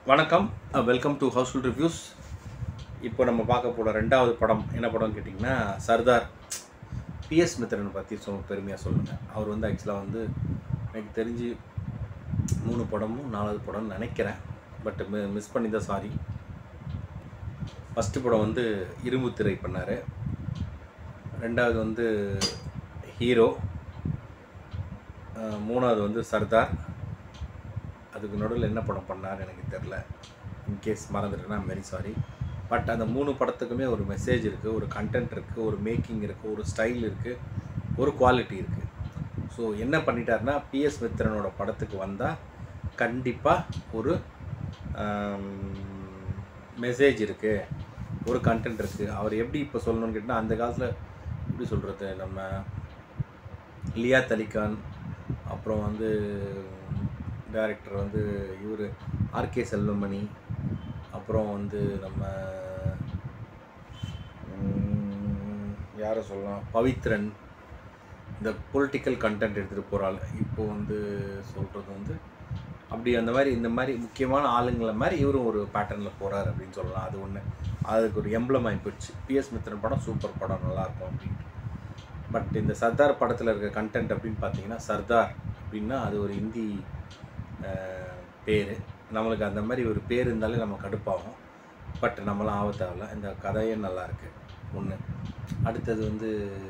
வணக்கம் welcome to Housefull reviews இப்போ நம்ம பார்க்க போகிற ரெண்டாவது படம் என்ன படம்னு கேட்டிங்கன்னா சர்தார் பிஎஸ் மித்ரன் பற்றி சொ பெருமையாக சொல்லுங்கள் அவர் வந்து ஆக்சுவலாக வந்து எனக்கு தெரிஞ்சு மூணு படமும் நாலாவது படம்னு நினைக்கிறேன் பட் மிஸ் பண்ணி தான் சாரி ஃபஸ்ட்டு படம் வந்து இரும்பு திரை பண்ணார் ரெண்டாவது வந்து ஹீரோ அஹ் மூணாவது வந்து சர்தார் அதுக்கு நடுவில் என்ன படம் பண்ணார் எனக்கு தெரில இன்கேஸ் மறந்துட்டேன்னா வெரி சாரி பட் அந்த மூணு படத்துக்குமே ஒரு மெசேஜ் இருக்குது ஒரு கண்டென்ட் இருக்குது ஒரு மேக்கிங் இருக்குது ஒரு ஸ்டைல் இருக்குது ஒரு குவாலிட்டி இருக்குது ஸோ என்ன பண்ணிட்டாருன்னா பிஎஸ் மித்ரனோட படத்துக்கு வந்தால் கண்டிப்பாக ஒரு மெசேஜ் இருக்குது ஒரு கண்டென்ட் இருக்குது அவர் எப்படி இப்போ சொல்லணும்னு கேட்டால் அந்த காலத்தில் எப்படி சொல்கிறது நம்ம லியா தலிகான் அப்புறம் வந்து டைரக்டர் வந்து இவர் ஆர்கே செல்வமணி அப்புறம் வந்து நம்ம ம், யாரை சொல்லலாம் பவித்ரன் இந்த பொலிட்டிக்கல் கண்டென்ட் எடுத்துகிட்டு போகிறாள் இப்போ வந்து சொல்கிறது வந்து அப்படி அந்த மாதிரி இந்த மாதிரி முக்கியமான ஆளுங்களை மாதிரி இவரும் ஒரு பேட்டர்னில் போகிறார் அப்படின்னு சொல்லலாம் அது ஒன்று அதுக்கு ஒரு எம்பளம் ஆகி போயிடுச்சு பிஎஸ் மித்ரன் படம் சூப்பர் படம் நல்லாயிருக்கும் அப்படின்ட்டு பட் இந்த சர்தார் படத்தில் இருக்க கண்டென்ட் அப்படின்னு பார்த்தீங்கன்னா சர்தார் அப்படின்னா அது ஒரு ஹிந்தி பேர் நம்மளுக்கு அந்த மாதிரி ஒரு பேர் இருந்தாலே நம்ம கடுப்பாகும் பட் நம்மளாம் ஆக தேவையில்ல இந்த கதையே நல்லா இருக்கு ஒன்று அடுத்தது வந்து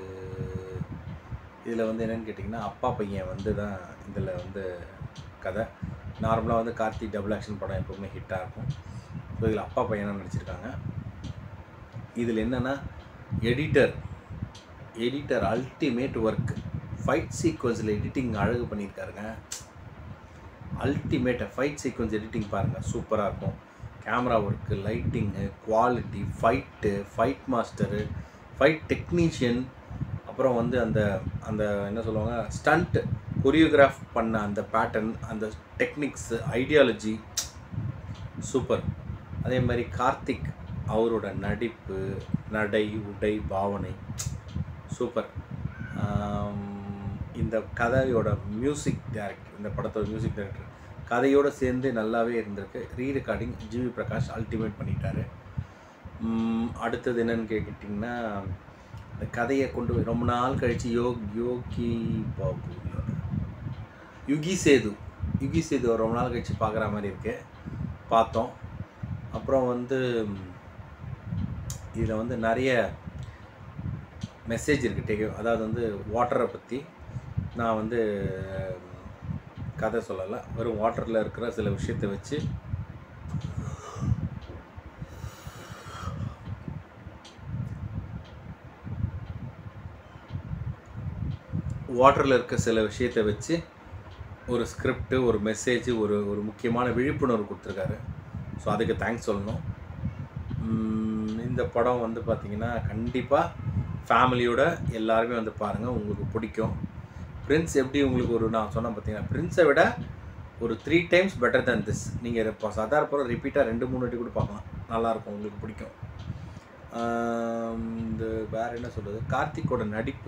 இதில் வந்து என்னென்னு கேட்டிங்கன்னா அப்பா பையன் வந்து தான் இதில் வந்து கதை நார்மலாக வந்து கார்த்திக் டபுள் ஆக்ஷன் படம் எப்போவுமே ஹிட்டாக இருக்கும் ஸோ இதில் அப்பா பையனாக நடிச்சிருக்காங்க இதில் என்னென்னா editor editor ultimate work fight சீக்வன்ஸில் எடிட்டிங் அழகு பண்ணியிருக்காருங்க அல்டிமேட் ஃபைட் சீக்வன்ஸ் எடிட்டிங் பாருங்கள் சூப்பராக இருக்கும் camera work lighting quality fight fight master fight technician அப்புறம் வந்து அந்த அந்த என்ன சொல்லுவாங்க ஸ்டண்ட் கொரியோகிராஃப் பண்ண அந்த பேட்டர்ன் அந்த டெக்னிக்ஸ் ஐடியாலஜி சூப்பர் அதே மாதிரி கார்த்திக் அவரோட நடிப்பு நடை உடை பாவனை சூப்பர் ஆம், இந்த கதையோட மியூசிக் டைரக்டர் இந்த படத்தோட மியூசிக் டைரக்டர் கதையோடு சேர்ந்து நல்லாவே இருந்திருக்கு re recording GV Prakash ultimate பண்ணிட்டாரு ம், அடுத்தது என்னன்னு கேட்டிங்கன்னா இந்த கதையை கொண்டு போய் ரொம்ப நாள் கழித்து யோக் யோகி பாபு இல்ல, யுகி சேது யுகி சேது ரொம்ப நாள் கழித்து பார்க்குற மாதிரி இருக்கு பார்த்தோம் அப்புறம் வந்து இதில் வந்து நிறைய மெசேஜ் இருக்குது டேக் அதாவது வந்து வாட்டரை பற்றி நான் வந்து கதை சொல்லலை வெறும் வாட்டரில் இருக்கிற சில விஷயத்தை வச்சு வாட்டரில் இருக்க சில விஷயத்தை வச்சு ஒரு ஸ்கிரிப்ட் ஒரு மெசேஜ் ஒரு ஒரு முக்கியமான விழிப்புணர்வு கொடுத்துருக்காரு ஸோ அதுக்கு தேங்க்ஸ் சொல்லணும் உம், இந்த படம் வந்து பார்த்திங்கன்னா கண்டிப்பாக ஃபேமிலியோட எல்லாருமே வந்து பாருங்கள் உங்களுக்கு பிடிக்கும் பிரின்ஸ் எப்படி உங்களுக்கு ஒரு நான் சொன்னேன் பார்த்தீங்கன்னா பிரின்ஸை விட ஒரு three times better than this நீங்கள் இப்போ சதார் படம் ரிப்பீட்டாக ரெண்டு மூணு வாட்டி கூட பார்க்கலாம் நல்லாயிருக்கும் உங்களுக்கு பிடிக்கும் ஆம், இந்த வேறு என்ன சொல்கிறது கார்த்திக்கோட நடிப்பு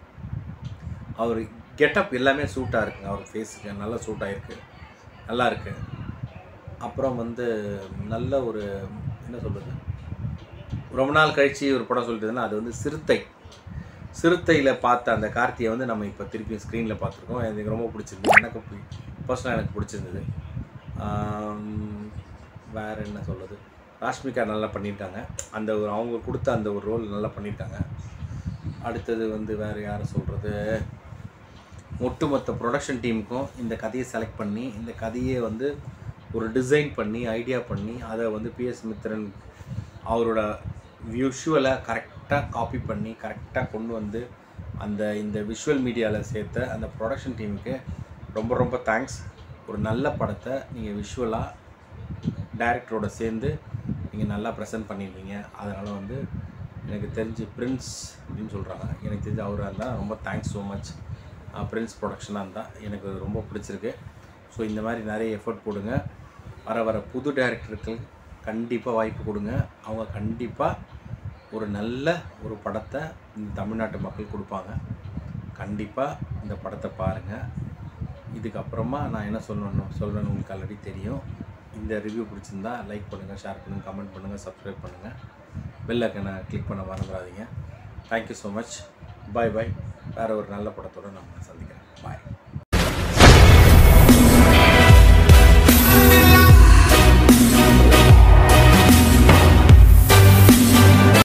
அவர் கெட்டப் எல்லாமே சூட்டாக இருக்குங்க அவர் ஃபேஸுக்கு நல்லா சூட் ஆகிருக்கு நல்லா இருக்கு அப்புறம் வந்து நல்ல ஒரு என்ன சொல்கிறது ரொம்ப நாள் கழித்து ஒரு படம் சொல்லிட்டுதுன்னா அது வந்து சிறுத்தை சிறுத்தையில் பார்த்த அந்த கார்த்தியை வந்து நம்ம இப்போ திருப்பி ஸ்க்ரீனில் பார்த்துருக்கோம் எனக்கு ரொம்ப பிடிச்சிருந்தது எனக்கு பர்சனலாக எனக்கு பிடிச்சிருந்தது ஆம், வேற என்ன சொல்கிறது ராஷ்மிகா நல்லா பண்ணியிருக்காங்க அந்த ஒரு அவங்க கொடுத்த அந்த ஒரு ரோல் நல்லா பண்ணியிருக்காங்க அடுத்தது வந்து வேறு யாரை சொல்கிறது ஒட்டுமொத்த ப்ரொடக்ஷன் டீமுக்கும் இந்த கதையை செலக்ட் பண்ணி இந்த கதையை வந்து ஒரு டிசைன் பண்ணி ஐடியா பண்ணி அதை வந்து பிஎஸ் மித்ரன் அவரோட விஷுவலை கரெக்டாக காப்பி பண்ணி கரெக்டாக கொண்டு வந்து அந்த இந்த விஷுவல் மீடியாவில் சேர்த்த அந்த ப்ரொடக்ஷன் டீமுக்கு ரொம்ப ரொம்ப தேங்க்ஸ் ஒரு நல்ல படத்தை நீங்கள் விஷுவலாக டைரக்டரோட சேர்ந்து நீங்கள் நல்லா ப்ரெசென்ட் பண்ணியிருக்கீங்க அதனால் வந்து எனக்கு தெரிஞ்சு பிரின்ஸ் அப்படின்னு சொல்கிறாங்க எனக்கு தெரிஞ்சு அவராக இருந்தால் ரொம்ப தேங்க்ஸ் ஸோ மச் பிரின்ஸ் ப்ரொடக்ஷனாக இருந்தால் எனக்கு அது ரொம்ப பிடிச்சிருக்கு ஸோ இந்த மாதிரி நிறைய எஃபர்ட் போடுங்க வர வர புது டைரக்டருக்கு கண்டிப்பாக வாய்ப்பு கொடுங்க அவங்க கண்டிப்பாக ஒரு நல்ல ஒரு படத்தை இந்த தமிழ்நாட்டு மக்கள் கொடுப்பாங்க கண்டிப்பாக இந்த படத்தை பாருங்கள் இதுக்கப்புறமா நான் என்ன சொல்லணும் சொல்லணும்னு உங்களுக்கு ஆல்ரெடி தெரியும் இந்த ரிவ்யூ பிடிச்சிருந்தா லைக் பண்ணுங்கள் ஷேர் பண்ணுங்கள் கமெண்ட் பண்ணுங்கள் சப்ஸ்கிரைப் பண்ணுங்கள் பெல் ஐக்கனை கிளிக் பண்ண மறந்துடாதீங்க thank you so much bye bye வேறு ஒரு நல்ல படத்தோட நம்ம